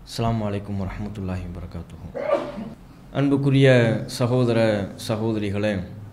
அஸ்ஸலாமு அலைக்கும் வரஹ்மத்துல்லாஹி வரகாத்துஹு அன்புக்குரிய சகோதர சகோதரிகளே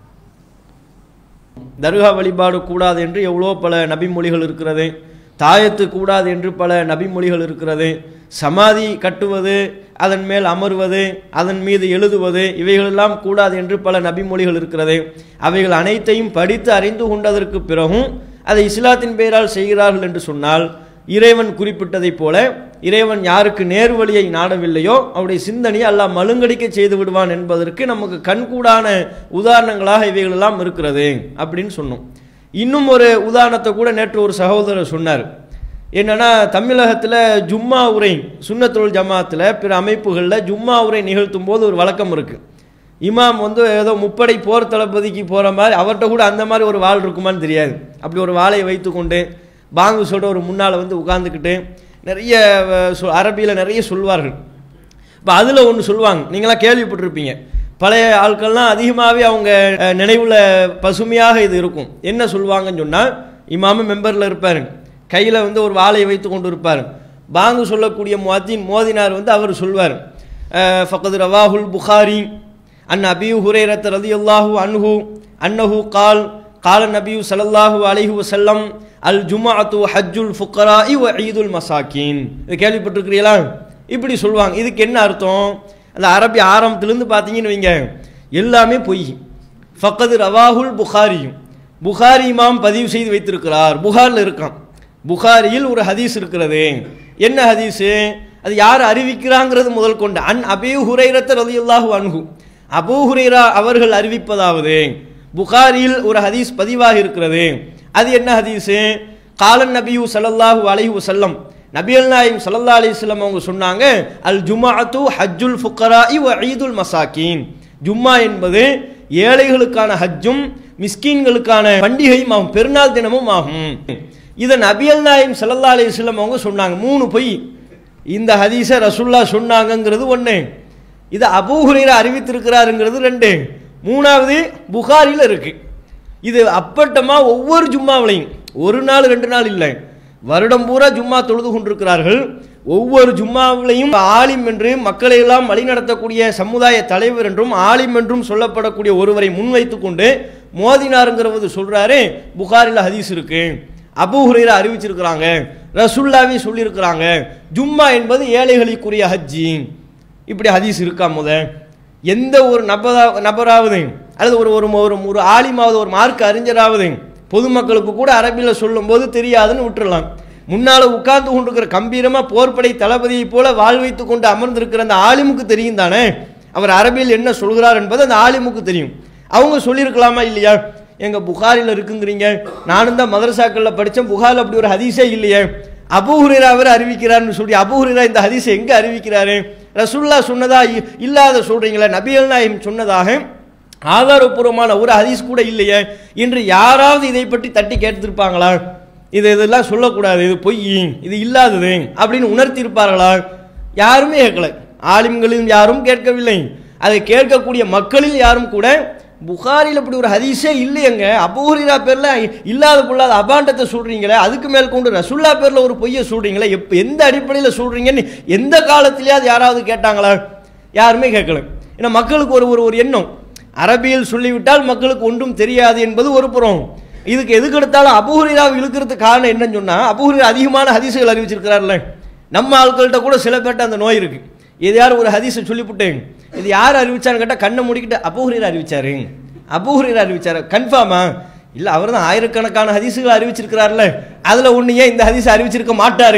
தர்கா வழிபாடு கூடாது என்று எவ்வளோ பல நபிமொழிகள் இருக்கிறது தாயத்து கூடாது என்று பல நபிமொழிகள் இருக்கிறது சமாதி கட்டுவது அதன் மேல் அமர்வது அதன் மீது எழுதுவது இவைகளெல்லாம் கூடாது என்று பல நபிமொழிகள் இருக்கிறது அவைகள் அனைத்தையும் படித்து அறிந்து கொண்டதற்கு பிறகும் அதை இஸ்லாத்தின் பெயரால் செய்கிறார்கள் என்று சொன்னால் இறைவன் குறிப்பிட்டதைப் போல இறைவன் யாருக்கு நேர்வழியை நாடவில்லையோ அவருடைய சிந்தனையை அல்லாஹ் மழுங்கடிக்க செய்து விடுவான் என்பதற்கு நமக்கு கண்கூடான உதாரணங்களாக இவைகளெல்லாம் இருக்கிறது அப்படின்னு சொன்னோம் இன்னும் ஒரு உதாரணத்தை கூட நேற்று ஒரு சகோதரர் சொன்னார் என்னன்னா தமிழகத்தில் ஜும்மா உரை சுன்னத்துல் ஜமாத்தில் பிற அமைப்புகளில் ஜும்மா உரை நிகழ்த்தும் போது ஒரு வழக்கம் இருக்குது இமாம் வந்து ஏதோ முப்படை போர் தளபதிக்கு போகிற மாதிரி அவர்கிட்ட கூட அந்த மாதிரி ஒரு வாள் இருக்குமான்னு தெரியாது அப்படி ஒரு வாளை வைத்துக்கொண்டு பாங்கு சொல்கிற ஒரு முன்னால் வந்து உட்காந்துக்கிட்டு நிறைய அரபியில் நிறைய சொல்வார்கள் இப்போ அதில் ஒன்று சொல்லுவாங்க நீங்களாம் கேள்விப்பட்டிருப்பீங்க பழைய ஆட்கள்லாம் அதிகமாகவே அவங்க நினைவில் பசுமையாக இது இருக்கும் என்ன சொல்லுவாங்கன்னு சொன்னால் இமாம மெம்பரில் இருப்பார் கையில் வந்து ஒரு வாளை வைத்து கொண்டு இருப்பார் பாங்கு சொல்லக்கூடிய மோதின் மோதினார் வந்து அவர் சொல்வார் ஃபகது ரவாஹுல் புகாரி அன் அபியூ ஹுரேரத் ரதி அல்லாஹூ அன்ஹு அன்னஹு கால் கால நபியூ சலல்லாஹு அலிஹு வசல்லம் அல் ஜுமாத்து ஹஜ்ஜுல் ஃபுக்கரா இவ ஈதுல் மசாக்கின் இது கேள்விப்பட்டிருக்கிறீங்களா இப்படி சொல்லுவாங்க இதுக்கு என்ன அர்த்தம் அந்த அரபி ஆரம்பத்திலேருந்து பார்த்தீங்கன்னு வைங்க எல்லாமே பொய் ஃபக்கது ரவாஹுல் புகாரியும் புகாரி இமாம் பதிவு செய்து வைத்திருக்கிறார் புகாரில் இருக்கான் புகாரியில் ஒரு ஹதீஸ் இருக்கிறது என்ன ஹதீஸு அது யார் அறிவிக்கிறாங்கிறது முதல் கொண்டு அன் அபி ஹுரைரத்த ரலியுல்லாஹு அன்ஹு அபூ ஹுரைரா அவர்கள் அறிவிப்பதாவது புகாரியில் ஒரு ஹதீஸ் பதிவாக இருக்கிறது அது என்ன ஹதீஸு காலன் நபியூ சல்லல்லாஹு அலைஹி வசல்லம் நபியல் நாயம் சல்லா அலிஸ்லம் அவங்க சொன்னாங்க அல் ஜுமாத்து ஹஜ்ஜுல் ஃபுக்கரா இவ ஈதுல் மசாக்கின் ஜும்மா என்பது ஏழைகளுக்கான ஹஜ்ஜும் மிஸ்கீன்களுக்கான பண்டிகையும் ஆகும் பெருநாள் தினமும் ஆகும் இதை நபியல் நாயம் சல்லா அலிஸ்லம் அவங்க சொன்னாங்க மூணு பொய் இந்த ஹதீஸை ரசுல்லா சொன்னாங்கங்கிறது ஒன்று இது அபூஹுரையில் அறிவித்திருக்கிறாருங்கிறது ரெண்டு மூணாவது புகாரில் இருக்கு இது அப்பட்டமா ஒவ்வொரு ஜும்மாவிலையும் ஒரு நாள் ரெண்டு நாள் இல்லை வருடம் பூரா ஜும்மா தொழுது கொண்டிருக்கிறார்கள் ஒவ்வொரு ஜும்மாவிலையும் ஆலிம் என்று மக்களை எல்லாம் வழிநடத்தக்கூடிய சமுதாய தலைவர் என்றும் ஆலிம் என்றும் சொல்லப்படக்கூடிய ஒருவரை முன்வைத்து கொண்டு மோதினாருங்கிறது சொல்றாரு புகாரில் ஹதீஸ் இருக்கு அபு ஹுரைரா அறிவிச்சிருக்கிறாங்க ரசுல்லாவே சொல்லியிருக்கிறாங்க ஜும்மா என்பது ஏழைகளுக்குரிய ஹஜ்ஜி இப்படி ஹதீஸ் இருக்கா முத எந்த ஒரு நபரா நபராவது அல்லது ஒரு ஒரு ஒரு ஒரு ஆலிமாவது ஒரு மார்க் அறிஞராவது பொதுமக்களுக்கு கூட அரபியில் சொல்லும்போது தெரியாதுன்னு விட்டுறலாம் முன்னால் உட்கார்ந்து கொண்டிருக்கிற கம்பீரமாக போர்ப்படை தளபதியை போல வாழ் வைத்து கொண்டு அமர்ந்திருக்கிற அந்த ஆலிமுக்கு தெரியும் தானே அவர் அரபியில் என்ன சொல்கிறார் என்பது அந்த ஆலிமுக்கு தெரியும் அவங்க சொல்லியிருக்கலாமா இல்லையா எங்க புகாரில் இருக்குங்கிறீங்க நானும் தான் மதரசாக்களில் படித்தேன் புகாரில் அப்படி ஒரு ஹதீஸே இல்லையே அபூஹுரா அவர் அறிவிக்கிறார்னு சொல்லி அபூஹுரா இந்த ஹதீஸை எங்கே அறிவிக்கிறாரு ரசுல்லா சொன்னதா இல்லாத சொல்றீங்களா நபிகள் நாயம் சொன்னதாக ஆதாரபூர்வமான ஒரு ஹதீஸ் கூட இல்லையே என்று யாராவது இதை பற்றி தட்டி கேட்டிருப்பாங்களா இது இதெல்லாம் சொல்லக்கூடாது இது பொய் இது இல்லாதது அப்படின்னு உணர்த்தி இருப்பார்களா யாருமே கேட்கல ஆலிம்களில் யாரும் கேட்கவில்லை அதை கேட்கக்கூடிய மக்களில் யாரும் கூட புகாரில் அப்படி ஒரு ஹதீஸே இல்லையங்க அபூரிரா பேரில் இல்லாத பொல்லாத அபாண்டத்தை சொல்கிறீங்களே அதுக்கு மேல் கொண்டு ரசுல்லா பேரில் ஒரு பொய்யை சொல்கிறீங்களே எப்போ எந்த அடிப்படையில் சொல்கிறீங்கன்னு எந்த காலத்திலேயாவது யாராவது கேட்டாங்களா யாருமே கேட்கல ஏன்னா மக்களுக்கு ஒரு ஒரு ஒரு எண்ணம் அரபியில் சொல்லிவிட்டால் மக்களுக்கு ஒன்றும் தெரியாது என்பது ஒரு புறம் இதுக்கு எதுக்கு எடுத்தாலும் அபூரிராவை இழுக்கிறதுக்கு காரணம் என்னன்னு சொன்னால் அபூரிரா அதிகமான ஹதீஸுகள் அறிவிச்சிருக்கிறார்ல நம்ம ஆட்கள்கிட்ட கூட சில பேர்ட்ட அந்த நோய் இருக்குது எதையாரும் ஒரு ஹதீஸை சொல்லிவிட்டேன் இது யார் அறிவிச்சான்னு கேட்டால் கண்ணை மூடிக்கிட்டு அபூஹரீர் அறிவிச்சாரு அபூஹரீர் அறிவிச்சாரு கன்ஃபார்மா இல்லை அவர் தான் ஆயிரக்கணக்கான ஹதீஸுகளை அறிவிச்சிருக்கிறார்ல அதில் ஒன்று ஏன் இந்த ஹதீஸை அறிவிச்சிருக்க மாட்டாரு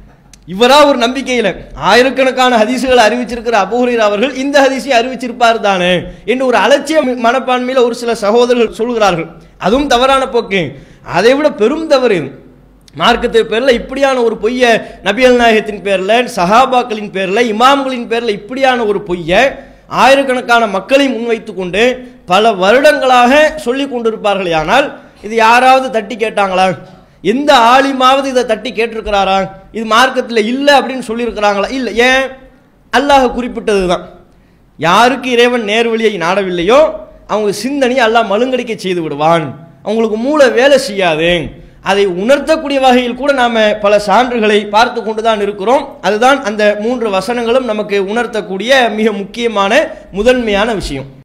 இவரா ஒரு நம்பிக்கையில் ஆயிரக்கணக்கான ஹதீஸுகளை அறிவிச்சிருக்கிற அபூஹரீர் அவர்கள் இந்த ஹதீஸை அறிவிச்சிருப்பார் தானே என்று ஒரு அலட்சிய மனப்பான்மையில் ஒரு சில சகோதரர்கள் சொல்கிறார்கள் அதுவும் தவறான போக்கு அதை விட பெரும் தவறு மார்க்கத்தின் பேரில் இப்படியான ஒரு பொய்யை நபியல் நாயகத்தின் பேரில் சஹாபாக்களின் பேரில் இமாம்களின் பேரில் இப்படியான ஒரு பொய்யை ஆயிரக்கணக்கான மக்களை முன்வைத்து கொண்டு பல வருடங்களாக சொல்லி கொண்டிருப்பார்கள் ஆனால் இது யாராவது தட்டி கேட்டாங்களா எந்த ஆலிமாவது இதை தட்டி கேட்டிருக்கிறாரா இது மார்க்கத்தில் இல்லை அப்படின்னு சொல்லியிருக்கிறாங்களா இல்லை ஏன் அல்லாஹ் குறிப்பிட்டது தான் யாருக்கு இறைவன் நேர்வழியை நாடவில்லையோ அவங்க சிந்தனையை அல்லாஹ் மழுங்கடிக்க செய்து விடுவான் அவங்களுக்கு மூளை வேலை செய்யாது அதை உணர்த்தக்கூடிய வகையில் கூட நாம் பல சான்றுகளை பார்த்து கொண்டு தான் இருக்கிறோம் அதுதான் அந்த மூன்று வசனங்களும் நமக்கு உணர்த்தக்கூடிய மிக முக்கியமான முதன்மையான விஷயம்